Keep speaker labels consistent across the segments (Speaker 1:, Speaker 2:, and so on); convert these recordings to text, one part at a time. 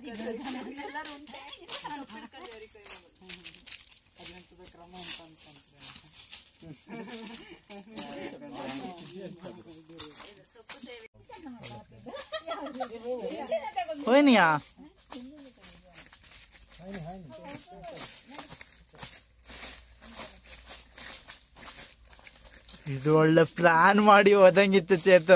Speaker 1: ಎಲ್ಲರೂ ಉಂಟೆ ಸೊಪ್ಪು ಹಿಡ್ಕೊಂಡು ಅವ್ರಿಗೆ ಕೈ ಮಾಡೋದು.
Speaker 2: ಅದೆಂತದ ಕ್ರಮ ಅಂತ ಅನ್ಕೊಂತೀನಿ
Speaker 1: ಇದು ಸೊಪ್ಪು ಸೇವೆ
Speaker 3: ಹೋಯ್ನಿಯಾ ಇದು ಒಳ್ಳೆ ಪ್ಲಾನ್ ಮಾಡಿ ಹೋದಂಗಿತ್ತು ಚೇತು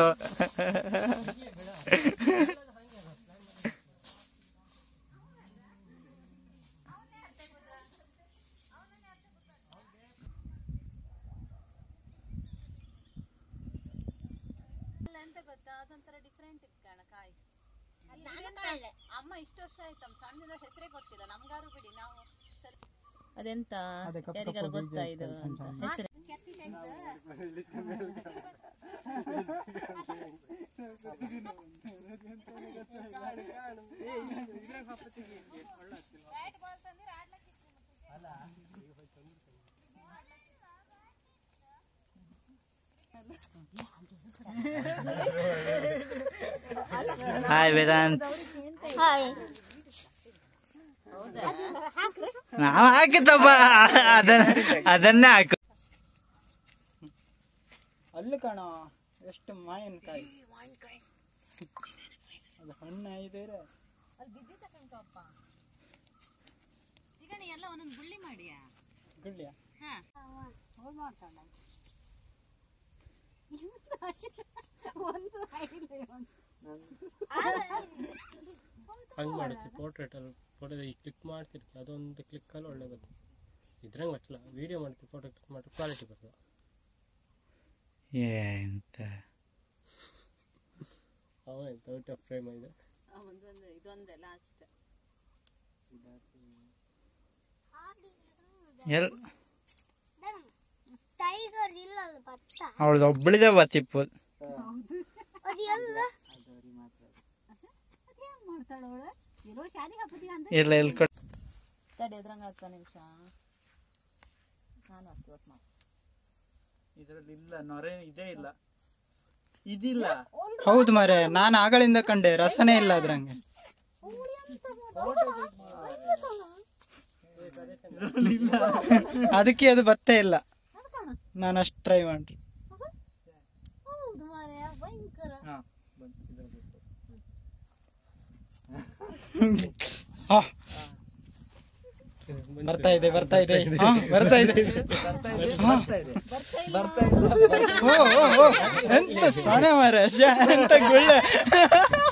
Speaker 1: ಅಲ್ಲ ಎಂತ ಗೊತ್ತಾ ಅದೊಂಥರ ಡಿಫ್ರೆಂಟ್ ಇತ್ತು ಕಾಣ ಕಾಯಿ ಅಮ್ಮ ಇಷ್ಟು ವರ್ಷ ಆಯ್ತಮ್ಮ ಸಣ್ಣದ ಹೆಸರೇ ಗೊತ್ತಿಲ್ಲ ನಮ್ಗಾರು ಬಿಡಿ ನಾವು ಅದೆಂತ ಯಾರಿಗಾರು ಗೊತ್ತಾ ಇದು ಅಂತ ಹೆಸರು
Speaker 3: ಹಾಯ್ ವೇದಾಂತ್ ನಾವು ಹಾಕಿತ್ತಪ್ಪ ಅದನ್ನ ಅದನ್ನೇ ಹಾಕು
Speaker 2: ಅಲ್ಲಿ ಕಾಣ ಎಷ್ಟು ಮಾವಿನಕಾಯಿ ಅದು ಹಣ್ಣು ಐದೇರೆ
Speaker 1: ಈಗ ನೀ ಎಲ್ಲ ಒಂದೊಂದು ಗುಳ್ಳಿ ಮಾಡಿಯಾ
Speaker 2: ಗುಳ್ಳಿಯ
Speaker 1: ಹಾ ಒಂದು ಐದು
Speaker 4: ಹಂಗೆ ಮಾಡುತ್ತೆ ಪೋರ್ಟ್ರೇಟ್ ಅಲ್ಲಿ ಫೋಟೋ ಕ್ಲಿಕ್ ಮಾಡ್ತಿರ್ತೀವಿ ಅದೊಂದು ಕ್ಲಿಕ್ಕಲ್ಲಿ ಒಳ್ಳೆ ಬರ್ತದೆ ಇದ್ರಂಗೆ ಹಚ್ಚಲ್ಲ ವೀಡಿಯೋ ಮಾಡ್ತೀವಿ ಫೋಟೋ ಕ್ಲಿಕ್ ಮಾಡಿ ಕ್ವಾಲಿಟಿ ಬರ್ತದೆ
Speaker 3: ಎಂತ
Speaker 4: ಅವ ಎಂತ ಔಟ್ ಆಫ್ ಫ್ರೇಮ್ ಇದೆ
Speaker 1: ಒಂದೊಂದು ಇದೊಂದೇ ಲಾಸ್ಟ್
Speaker 3: ಎಲ್
Speaker 5: ಟೈಗರ್ ಇಲ್ಲಲ್ಲ ಭತ್ತ
Speaker 3: ಅವಳದು ಒಬ್ಬಳಿದೆ ಬತ್ತಿಪ್ಪು
Speaker 5: ಅದು ಎಲ್ಲ
Speaker 1: ಮಾಡ್ತಾಳೆ ಅವಳು ಇರೋ ಶಾಲೆಗೆ ಹಾಕೋದಿಲ್ಲ ಅಂತ
Speaker 3: ಇಲ್ಲ ಇಲ್ಲಿ ಕೊಡ್
Speaker 1: ತಡಿ ಎದ್ರಂಗ ಹತ್ತು ನಿಮಿಷ ನಾನು ಹತ್ತು ಇವತ್ತು ಮಾಡಿ
Speaker 3: ಇದರಲ್ಲಿ ಇಲ್ಲ ನೊರೆ ಇದೇ ಇಲ್ಲ ಇದಿಲ್ಲ
Speaker 2: ಹೌದು ಮಾರೆ ನಾನು ಆಗಳಿಂದ ಕಂಡೆ ರಸನೇ ಇಲ್ಲ ಅದ್ರಂಗೆ ಅದಕ್ಕೆ ಅದು ಬತ್ತೇ ಇಲ್ಲ ನಾನು ಅಷ್ಟು ಟ್ರೈ ಮಾಡ್ರಿ
Speaker 5: ಹೌದು ಮಾರ್ರೆ, ಭಯಂಕರ
Speaker 2: ಹಾ. ಬರ್ತಾ ಇದೆ ಬರ್ತಾ ಇದೆ ಹಾ, ಬರ್ತಾ ಇದೆ ಹಾ. ಓ, ಓ, ಓ. ಎಂತ ಸೊಣೆ ಮಾರ ಎಂತ ಗುಳ್ಳೆ